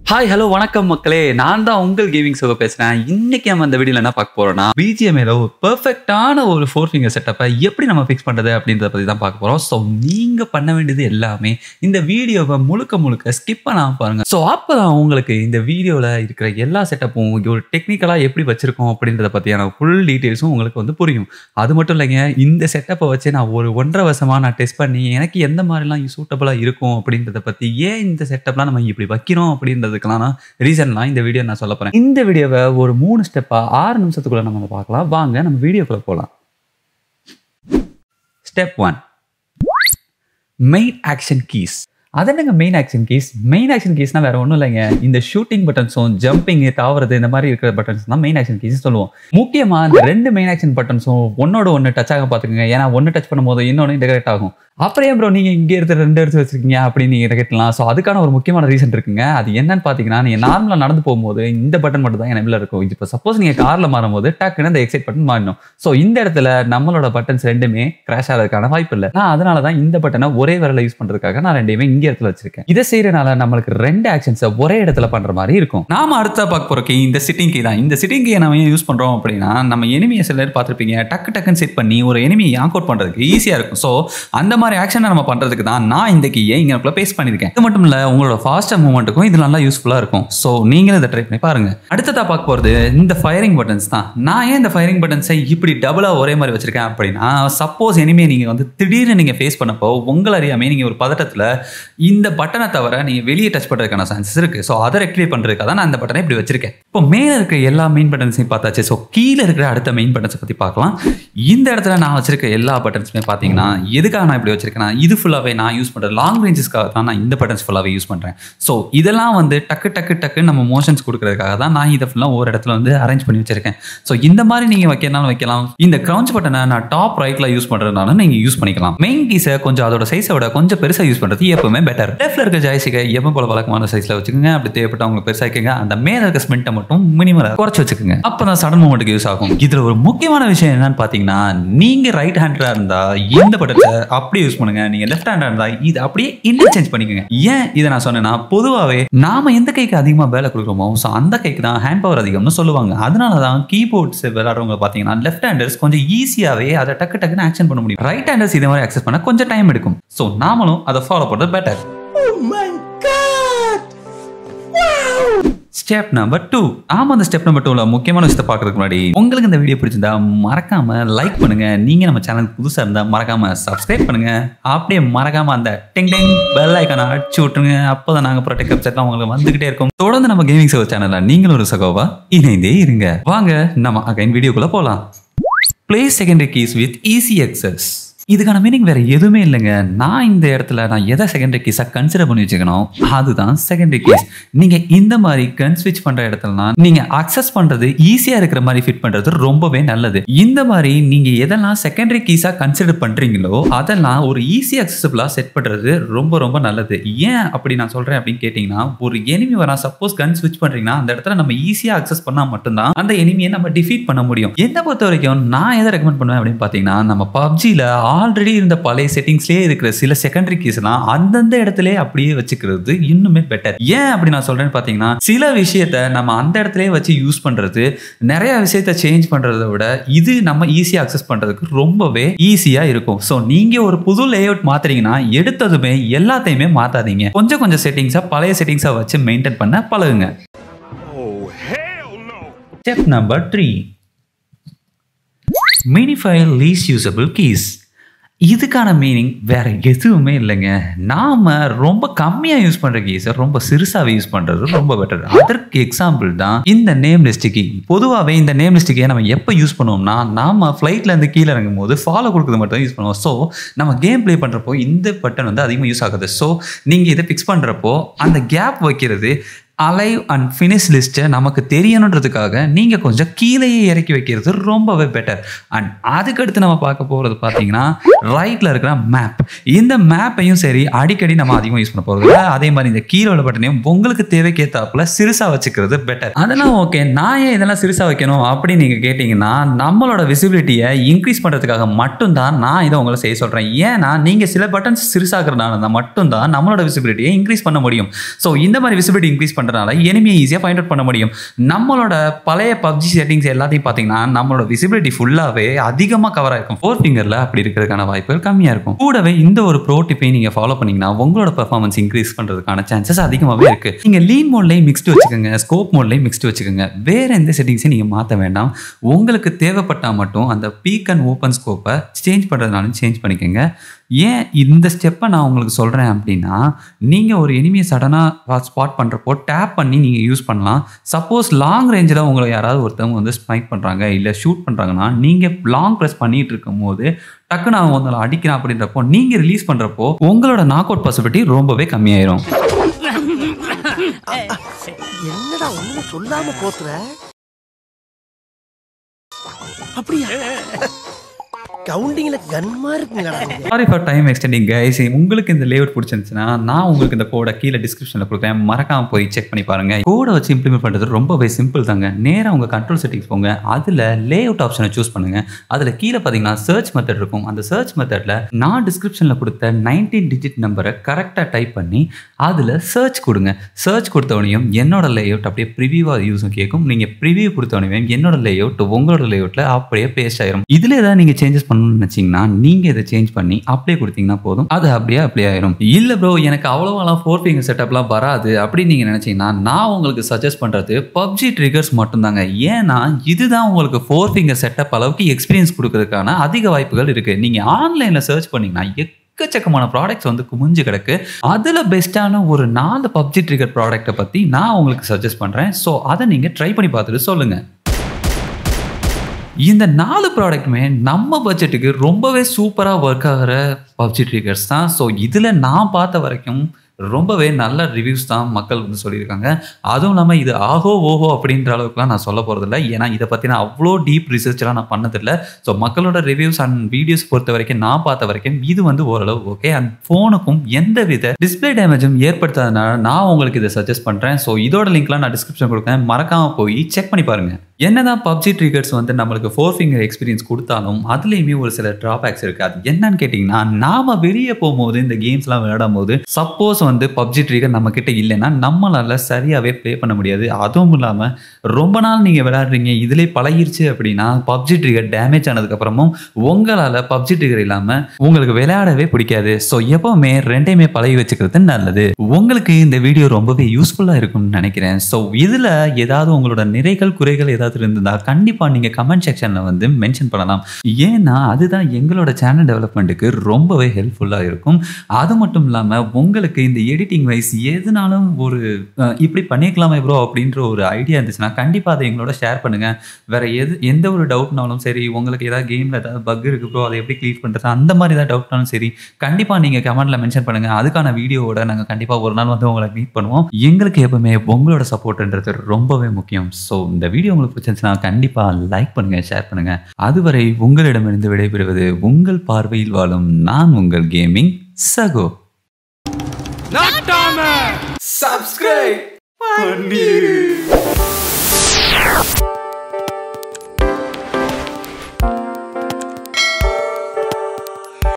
Hi hello வணக்கம் மக்களே நான் தான் உங்கள் கேமிங் சோக பேசுறேன் இன்னைக்கு நம்ம இந்த வீடியோல என்ன பார்க்க போறோம்னா பிஜிஎம்ஏல ஒரு பெர்ஃபெக்டான ஒரு ஃபோர் ஃபிங்கர் செட்டப்பை எப்படி நம்ம ஃபிக்ஸ் பண்றது அப்படின்றத பத்தி தான் பார்க்க போறோம் ஸோ நீங்க பண்ண வேண்டியது எல்லாமே இந்த வீடியோவை முழுக்க முழுக்க ஸ்கிப் பண்ணாம பாருங்க ஸோ அப்பதான் உங்களுக்கு இந்த வீடியோல இருக்கிற எல்லா செட்டப்பும் ஒரு டெக்னிக்கலா எப்படி வச்சிருக்கோம் அப்படின்றத பத்தியான ஃபுல் டீட்டெயில்ஸும் உங்களுக்கு வந்து புரியும் அது மட்டும் இல்லைங்க இந்த செட்டப்பை வச்சு நான் ஒரு ஒன்றரை வருஷமா நான் டெஸ்ட் பண்ணி எனக்கு எந்த மாதிரிலாம் சூட்டபுளாக இருக்கும் அப்படின்றத பற்றி ஏன் இந்த செட்டப்லாம் நம்ம இப்படி வைக்கிறோம் அப்படின்றதுக்கெல்லாம் நான் ரீசன்லாம் இந்த வீடியோ நான் சொல்ல போகிறேன் இந்த வீடியோவை ஒரு மூணு ஸ்டெப்பாக ஆறு நிமிஷத்துக்குள்ள நம்ம அதை பார்க்கலாம் வாங்க நம்ம வீடியோக்குள்ள போகலாம் step one main action keys அது என்னங்க main action keys main action கீஸ்னா வேற ஒன்றும் இல்லைங்க இந்த ஷூட்டிங் பட்டன்ஸும் ஜம்பிங் தாவறது இந்த மாதிரி இருக்கிற பட்டன்ஸ் தான் மெயின் ஆக்ஷன் கீஸ் சொல்லுவோம் முக்கியமா இந்த ரெண்டு மெயின் ஆக்ஷன் பட்டன்ஸும் ஒன்னோட ஒன்று டச் ஆக பார்த்துக்கோங்க ஏன்னா ஒன்று டச் பண்ணும்போது இன்னொன்று இன்டகிரேட் ஆகும் அப்புறம் ஏன் ப்ரோ நீங்கள் இங்கே எடுத்து ரெண்டு எடுத்து வச்சிருக்கீங்க அப்படின்னு நீங்கள் கேட்கலாம் ஸோ அதுக்கான ஒரு முக்கியமான ரீசன் இருக்குங்க அது என்னன்னு பார்த்தீங்கன்னா நீங்கள் நார்மலாக நடந்து போகும்போது இந்த பட்டன் மட்டும் தான் எனபிள் இருக்கும் இப்போ சப்போஸ் நீங்கள் காரில் மாறும்போது டக்குன்னு அந்த எக்ஸைட் பட்டன் மாறிடும் ஸோ இந்த இடத்துல நம்மளோட பட்டன்ஸ் ரெண்டுமே கிராஷ் ஆகிறதுக்கான வாய்ப்பு இல்லை நான் அதனால தான் இந்த பட்டனை ஒரே விரல யூஸ் பண்ணுறதுக்காக நான் ரெண்டையுமே இங்கே இடத்துல வச்சிருக்கேன் இதை செய்யறதுனால நம்மளுக்கு ரெண்டு ஆக்ஷன்ஸை ஒரே இடத்துல பண்ணுற மாதிரி இருக்கும் நாம அடுத்த பார்க்க போகிற கீ இந்த சிட்டிங் கீ தான் இந்த சிட்டிங் கீயை நம்ம ஏன் யூஸ் பண்ணுறோம் அப்படின்னா நம்ம எனிமியை சில பேர் பார்த்துருப்பீங்க டக்கு டக்குன்னு செட் பண்ணி ஒரு எனிமியை யாக் அவுட் பண்ணுறதுக்கு ஈஸியாக இருக்கும் ஸோ அந்த மாதிரி ஆக்ஷனை நம்ம பண்ணுறதுக்கு தான் நான் இந்த கீயை இங்கே பேஸ்ட் பண்ணியிருக்கேன் இது மட்டும் இல்லை உங்களோட ஃபாஸ்டர் மூவ்மெண்ட்டுக்கும் இது நல்லா யூஸ்ஃபுல்லாக இருக்கும் ஸோ நீங்களும் இதை ட்ரை பண்ணி பாருங்க அடுத்ததா பார்க்க போகிறது இந்த ஃபயரிங் பட்டன்ஸ் தான் நான் ஏன் இந்த ஃபயரிங் பட்டன்ஸை இப்படி டபுளாக ஒரே மாதிரி வச்சிருக்கேன் அப்படின்னா சப்போஸ் எனிமே நீங்கள் வந்து திடீர்னு நீங்கள் ஃபேஸ் பண்ணப்போ உங்களை அறியாமே நீங்கள் ஒரு பதட்டத்தில் இந்த பட்டனை தவிர நீங்கள் வெளியே டச் பண்ணுறதுக்கான சான்சஸ் இருக்குது ஸோ அதை ரெக்டிவேட் பண்ணுறதுக்காக தான் நான் இந்த பட்டனை இப்படி வச்சிருக்கேன் இப்போ மேலே இருக்கிற எல்லா மெயின் பட்டன்ஸையும் பார்த்தாச்சு ஸோ கீழே இருக்கிற அடுத்த மெயின் பட்டன்ஸை பற்றி பார்க்கலாம் இந்த இடத்துல நான் வச்சிருக்க எல்லா பட்டன்ஸுமே பார்த்தீங்கன்னா எதுக்காக நான் இப்படி வச்சிருக்கேன்னா இது ஃபுல்லாகவே நான் யூஸ் பண்ணுறேன் லாங் ரேஞ்சஸ்க்காக தான் நான் இந்த பட்டன்ஸ் ஃபுல்லாகவே யூஸ் பண்ணுறேன் ஸோ இதெல்லாம் வந்து டக்கு டக்கு டக்கு நம்ம மோஷன்ஸ் கொடுக்கறதுக்காக தான் நான் இதை ஃபுல்லாக ஒரு இடத்துல வந்து அரேஞ்ச் பண்ணி வச்சிருக்கேன் ஸோ இந்த மாதிரி நீங்கள் வைக்கிறனாலும் வைக்கலாம் இந்த க்ரௌஞ்ச் பட்டனை நான் டாப் ரைட்டில் யூஸ் பண்ணுறதுனால நீங்கள் யூஸ் பண்ணிக்கலாம் மெயின் கீஸை கொஞ்சம் அதோட சைஸை விட கொஞ்சம் பெருசாக யூஸ் பண்ணுறது எப்பவுமே பெட்டர் லெஃப்ட்ல இருக்க ஜாய்ஸிக்கை எப்போ போல வழக்கமான சைஸில் வச்சுக்கோங்க அப்படி தேவைப்பட்ட உங்களுக்கு பெருசாக்கிங்க அந்த மேலே இருக்க ஸ்மெண்ட்டை மட்டும் மினிமலாக குறைச்சி வச்சுக்கோங்க அப்போ தான் சடன் மூமெண்ட்டுக்கு யூஸ் ஆகும் இதில் ஒரு முக்கியமான விஷயம் என்னன்னு பார்த்தீங்கன்னா நீங்கள் ரைட் ஹேண்டராக இருந்தால் இந்த பட்டத்தை அப்படியே யூஸ் பண்ணுங்க நீங்கள் லெஃப்ட் ஹேண்டராக இருந்தால் இது அப்படியே இன்டர்சேஞ்ச் பண்ணிக்கோங்க ஏன் இதை நான் சொன்னேன்னா பொதுவாகவே நாம எந்த கைக்கு அதிகமாக வேலை கொடுக்குறோமோ ஸோ அந்த கைக்கு தான் ஹேண்ட் பவர் அதிகம்னு சொல்லுவாங்க அதனால தான் கீபோர்ட்ஸ் விளையாடுறவங்க பார்த்தீங்கன்னா லெஃப்ட் ஹேண்டர்ஸ் கொஞ்சம் ஈஸியாகவே அதை டக்கு டக்குன்னு ஆக்ஷன் பண்ண முடியும் ரைட் ஹேண்டர்ஸ் இதே மாதிரி அக்சஸ் பண்ண கொஞ்சம் டைம் எடுக்கும் ஸோ நாமளும் அதை ஃபாலோ பண்ணுறது பெட்டர் ஸ்டெப் நம்பர் டூ ஆமா அந்த ஸ்டெப் நம்பர் டூல முக்கியமான விஷயத்தை பார்க்கறதுக்கு முன்னாடி உங்களுக்கு இந்த வீடியோ பிடிச்சிருந்தா மறக்காம லைக் பண்ணுங்க நீங்க நம்ம சேனலுக்கு புதுசா இருந்தா மறக்காம சப்ஸ்கிரைப் பண்ணுங்க அப்படியே மறக்காம அந்த டிங் டிங் பெல் ஐக்கான அடிச்சு விட்டுருங்க அப்போதான் நாங்க ப்ரொடெக்ட் வெப்சைட்லாம் உங்களுக்கு வந்துகிட்டே இருக்கும் தொடர்ந்து நம்ம கேமிங் சர்வர் சேனல்ல நீங்களும் ஒரு சகோவா இணைந்தே இருங்க வாங்க நம்ம அகைன் வீடியோக்குள்ள போலாம் play secondary keys with easy access இதுக்கான மீனிங் வேற எதுவுமே இல்லைங்க நான் இந்த இடத்துல நான் எதை செகண்டரி கீஸாக கன்சிடர் பண்ணி வச்சுக்கணும் அதுதான் செகண்டரி கீஸ் நீங்க இந்த மாதிரி கன் ஸ்விட்ச் பண்ற இடத்துலலாம் நீங்க அக்சஸ் பண்றது ஈஸியா இருக்கிற மாதிரி ஃபிட் பண்றது ரொம்பவே நல்லது இந்த மாதிரி நீங்க எதெல்லாம் செகண்டரி கீஸா கன்சிடர் பண்றீங்களோ அதெல்லாம் ஒரு ஈஸி அக்சசபிளா செட் பண்றது ரொம்ப ரொம்ப நல்லது ஏன் அப்படி நான் சொல்றேன் அப்படின்னு கேட்டீங்கன்னா ஒரு எனிமி வரா சப்போஸ் கன் ஸ்விட்ச் பண்றீங்கன்னா அந்த இடத்துல நம்ம ஈஸியா அக்சஸ் பண்ணா மட்டும்தான் அந்த எனிமியை நம்ம டிஃபீட் பண்ண முடியும் என்ன பொறுத்த வரைக்கும் நான் எதை ரெக்கமெண்ட் பண்ணுவேன் அப்படின்னு பாத்தீங்கன்னா நம்ம பப்ஜில ஆல்ரெடி இருந்த பழைய செட்டிங்ஸ்லேயே இருக்கிற சில செகண்டரி கீஸ்லாம் அந்தந்த இடத்துல அப்படியே வச்சுக்கிறது இன்னுமே பெட்டர் ஏன் அப்படி நான் சொல்றேன்னு பார்த்தீங்கன்னா சில விஷயத்த நம்ம அந்த இடத்துல வச்சு யூஸ் பண்றது நிறைய விஷயத்த சேஞ்ச் பண்றதை விட இது நம்ம ஈஸியாக அக்சஸ் பண்றதுக்கு ரொம்பவே ஈஸியா இருக்கும் ஸோ நீங்க ஒரு புது லேஅவுட் மாத்துறீங்கன்னா எடுத்ததுமே எல்லாத்தையுமே மாத்தாதீங்க கொஞ்சம் கொஞ்சம் செட்டிங்ஸா பழைய செட்டிங்ஸா வச்சு மெயின்டைன் பண்ண பழகுங்க step number three minify least usable keys இதுக்கான மீனிங் வேற எதுவுமே இல்லைங்க நாம ரொம்ப கம்மியாக யூஸ் பண்ற கீஸை ரொம்ப சிறுசாக யூஸ் பண்றது ரொம்ப பெட்டர் அதற்கு எக்ஸாம்பிள் தான் இந்த நேம் லிஸ்ட் கீ பொதுவாகவே இந்த நேம் லிஸ்ட் கீயை நம்ம எப்போ யூஸ் பண்ணுவோம்னா நாம ஃப்ளைட்ல இருந்து கீழே இறங்கும் போது ஃபாலோ கொடுக்குறது மட்டும் யூஸ் பண்ணுவோம் ஸோ நம்ம கேம் ப்ளே பண்றப்போ இந்த பட்டன் வந்து அதிகமாக யூஸ் ஆகுது ஸோ நீங்க இதை ஃபிக்ஸ் பண்றப்போ அந்த கேப் வைக்கிறது அலைவ் அண்ட் ஃபினிஷ் லிஸ்ட்டை நமக்கு தெரியணுன்றதுக்காக நீங்கள் கொஞ்சம் கீழேயே இறக்கி வைக்கிறது ரொம்பவே பெட்டர் அண்ட் அதுக்கடுத்து நம்ம பார்க்க போகிறது பார்த்தீங்கன்னா ரைட்டில் இருக்கிற மேப் இந்த மேப்பையும் சரி அடிக்கடி நம்ம அதிகமாக யூஸ் பண்ண போகிறது அதே மாதிரி இந்த கீழே உள்ள பட்டனையும் உங்களுக்கு தேவைக்கேற்றாப்புல சிறுசாக வச்சுக்கிறது பெட்டர் அதெல்லாம் ஓகே நான் ஏன் இதெல்லாம் சிறுசாக வைக்கணும் அப்படின்னு நீங்கள் கேட்டிங்கன்னா நம்மளோட விசிபிலிட்டியை இன்க்ரீஸ் பண்ணுறதுக்காக மட்டும்தான் நான் இதை உங்களை செய்ய சொல்கிறேன் ஏன்னா நீங்கள் சில பட்டன்ஸ் சிறுசாகிறதுனால தான் மட்டும்தான் நம்மளோட விசிபிலிட்டியை இன்க்ரீஸ் பண்ண முடியும் ஸோ இந்த மாதிரி விசிபிலிட்டி இன்க்ரீஸ் பண்ண பண்ணுறதுனால எனிமையை ஈஸியாக ஃபைண்ட் அவுட் பண்ண முடியும் நம்மளோட பழைய பப்ஜி செட்டிங்ஸ் எல்லாத்தையும் பார்த்தீங்கன்னா நம்மளோட விசிபிலிட்டி ஃபுல்லாகவே அதிகமாக கவர் ஆயிருக்கும் ஃபோர் ஃபிங்கரில் அப்படி இருக்கிறதுக்கான வாய்ப்புகள் கம்மியாக இருக்கும் கூடவே இந்த ஒரு ப்ரோ டிப்பை நீங்கள் ஃபாலோ பண்ணீங்கன்னா உங்களோட பெர்ஃபார்மன்ஸ் இன்க்ரீஸ் பண்ணுறதுக்கான சான்சஸ் அதிகமாகவே இருக்கு நீங்கள் லீன் மோட்லேயும் மிக்ஸ்டு வச்சுக்கோங்க ஸ்கோப் மோட்லேயும் மிக்ஸ்டு வச்சுக்கோங்க வேற எந்த செட்டிங்ஸையும் நீங்கள் மாற்ற வேண்டாம் உங்களுக்கு தேவைப்பட்டால் மட்டும் அந்த பீக் அண்ட் ஓப்பன் ஸ்கோப்பை சேஞ்ச் பண்ணுறதுனாலும் சேஞ்ச் பண்ணிக்கோங்க ஏன் இந்த ஸ்டெப்பை நான் உங்களுக்கு சொல்கிறேன் அப்படின்னா நீங்கள் ஒரு எனிமியை சடனாக ஸ்பாட் பண்ணுறப்போ டேப் பண்ணி நீங்கள் யூஸ் பண்ணலாம் சப்போஸ் லாங் ரேஞ்சில் உங்களை யாராவது ஒருத்தவங்க வந்து ஸ்பைக் பண்ணுறாங்க இல்லை ஷூட் பண்ணுறாங்கன்னா நீங்கள் லாங் ப்ரெஸ் பண்ணிட்டு இருக்கும் போது டக்குன்னு அவன் உங்களை அடிக்கிறான் அப்படின்றப்போ நீங்கள் ரிலீஸ் பண்ணுறப்போ உங்களோட நாக் அவுட் பாசிபிலிட்டி ரொம்பவே கம்மியாயிரும் என்னடா ஒண்ணு சொல்லாம போத்துற அப்படியா கவுண்டிங்ல கன்மா இருக்குங்களா நீங்க? Sorry for time extending guys உங்களுக்கு இந்த லேஅவுட் பிடிச்சிருந்துச்சுன்னா நான் உங்களுக்கு இந்த கோடை கீழே டிஸ்கிரிப்ஷனில் கொடுக்குறேன் மறக்காம போய் செக் பண்ணி பாருங்க கோடை வச்சு இம்ப்ளிமெண்ட் பண்ணுறது ரொம்பவே சிம்பிள் தாங்க நேராக உங்கள் கண்ட்ரோல் செட்டிங்ஸ் போங்க அதில் லேஅவுட் ஆப்ஷனை சூஸ் பண்ணுங்க அதில் கீழே பார்த்தீங்கன்னா சர்ச் மெத்தட் இருக்கும் அந்த சர்ச் மெத்தடில் நான் டிஸ்கிரிப்ஷனில் கொடுத்த நைன்டீன் டிஜிட் நம்பரை கரெக்டாக டைப் பண்ணி அதில் சர்ச் கொடுங்க சர்ச் கொடுத்தவனையும் என்னோட லேஅவுட் அப்படியே ப்ரிவியூவாக யூஸும் கேட்கும் நீங்கள் ப்ரிவியூ கொடுத்தவனையும் என்னோட லேஅவுட் உங்களோட லேஅவுட்டில் அப்படியே பேஸ்ட் ஆயிரும் இதில் ஏதாவது நீங்கள் சேஞ்சஸ் பண்ணணும்னு நினச்சிங்கன்னா நீங்கள் இதை சேஞ்ச் பண்ணி அப்ளை கொடுத்தீங்கன்னா போதும் அது அப்படியே அப்ளை ஆயிரும் இல்லை ப்ரோ எனக்கு அவ்வளோவெல்லாம் ஃபோர் ஃபிங்கர் செட்டப்லாம் வராது அப்படின்னு நீங்கள் நினச்சிங்கன்னா நான் உங்களுக்கு சஜஸ்ட் பண்ணுறது பப்ஜி ட்ரிகர்ஸ் மட்டும்தாங்க ஏன்னா இதுதான் உங்களுக்கு ஃபோர் ஃபிங்கர் செட்டப் அளவுக்கு எக்ஸ்பீரியன்ஸ் கொடுக்கறதுக்கான அதிக வாய்ப்புகள் இருக்குது நீங்கள் ஆன்லைனில் சர்ச் பண்ணீங்கன்னா எக்கச்சக்கமான ப்ராடக்ட்ஸ் வந்து குமிஞ்சு கிடக்கு அதில் பெஸ்ட்டான ஒரு நாலு பப்ஜி ட்ரிகர் ப்ராடக்ட்டை பற்றி நான் உங்களுக்கு சஜஸ்ட் பண்ணுறேன் ஸோ அதை நீங்கள் ட்ரை பண்ணி பார்த்துட்டு சொல்லுங்கள் இந்த நாலு ப்ராடக்ட்டுமே நம்ம பட்ஜெட்டுக்கு ரொம்பவே சூப்பராக ஒர்க் ஆகிற பப்ஜி ட்ரிகர்ஸ் தான் ஸோ இதில் நான் பார்த்த வரைக்கும் ரொம்பவே நல்ல ரிவ்யூஸ் தான் மக்கள் வந்து சொல்லியிருக்காங்க அதுவும் இல்லாமல் இது ஆஹோ ஓஹோ அப்படின்ற அளவுக்குலாம் நான் சொல்ல போகிறதில்ல ஏன்னா இதை பற்றின அவ்வளோ டீப் ரிசர்ச்லாம் நான் பண்ணதில்லை ஸோ மக்களோட ரிவ்யூஸ் அண்ட் வீடியோஸ் பொறுத்த வரைக்கும் நான் பார்த்த வரைக்கும் இது வந்து ஓரளவு ஓகே அண்ட் ஃபோனுக்கும் எந்த வித டிஸ்பிளே டேமேஜும் ஏற்படுத்தாதனால நான் உங்களுக்கு இதை சஜஸ்ட் பண்ணுறேன் ஸோ இதோட லிங்க்லாம் நான் டிஸ்கிரிப்ஷன் கொடுக்குறேன் மறக்காமல் போய் செக் பண்ணி பாருங்கள் என்னதான் பப்ஜி ட்ரிகர்ஸ் வந்து நம்மளுக்கு ஃபோர் ஃபிங்கர் எக்ஸ்பீரியன்ஸ் கொடுத்தாலும் அதுலேயுமே ஒரு சில ட்ராபேக்ஸ் இருக்குது அது என்னன்னு கேட்டிங்கன்னா நாம வெளியே போகும்போது இந்த கேம்ஸ்லாம் விளையாடும் போது சப்போஸ் வந்து பப்ஜி ட்ரிகர் நம்ம கிட்ட இல்லைன்னா நம்மளால சரியாகவே ப்ளே பண்ண முடியாது அதுவும் இல்லாமல் ரொம்ப நாள் நீங்கள் விளையாடுறீங்க இதிலே பழகிருச்சு அப்படின்னா பப்ஜி ட்ரிகர் டேமேஜ் ஆனதுக்கப்புறமும் உங்களால் பப்ஜி ட்ரிகர் இல்லாமல் உங்களுக்கு விளையாடவே பிடிக்காது ஸோ எப்போவுமே ரெண்டையுமே பழகி வச்சுக்கிறது நல்லது உங்களுக்கு இந்த வீடியோ ரொம்பவே யூஸ்ஃபுல்லாக இருக்கும்னு நினைக்கிறேன் ஸோ இதில் ஏதாவது உங்களோட நிறைகள் குறைகள் ஏதாவது இருந்தா கண்டிப்பாக நீங்கள் கமெண்ட் செக்ஷனில் வந்து மென்ஷன் பண்ணலாம் ஏன்னா அதுதான் எங்களோட சேனல் டெவலப்மெண்ட்டுக்கு ரொம்பவே ஹெல்ப்ஃபுல்லாக இருக்கும் அது மட்டும் இல்லாமல் உங்களுக்கு இந்த எடிட்டிங் வைஸ் எதுனாலும் ஒரு அஹ், இப்படி பண்ணிக்கலாமே ப்ரோ அப்படின்ற ஒரு ஐடியா இருந்துச்சுன்னா கண்டிப்பாக அதை எங்களோட ஷேர் பண்ணுங்கள் வேற எது எந்த ஒரு டவுட்னாலும் சரி உங்களுக்கு ஏதாவது கேமில் ஏதாவது பக் இருக்கு ப்ரோ அதை எப்படி க்ளீன் பண்ணுறது அந்த மாதிரி ஏதாவது டவுட்னாலும் சரி கண்டிப்பாக நீங்கள் கமெண்ட்டில் மென்ஷன் பண்ணுங்கள் அதுக்கான வீடியோவோட நாங்கள் கண்டிப்பாக ஒரு நாள் வந்து உங்களை மீட் பண்ணுவோம் எங்களுக்கு எப்பவுமே உங்களோட சப்போர்ட்ன்றது ரொம்பவே முக்கியம் ஸோ இந்த வீடியோ உங்களுக்கு பிடிச்சிருந்துச்சுன்னா கண்டிப்பாக லைக் பண்ணுங்கள் ஷேர் பண்ணுங்கள் அதுவரை உங்களிடமிருந்து விடைபெறுவது உங்கள் பார்வையில் வாழும் நான் உங்கள் கேமிங் சகோ Subscribe!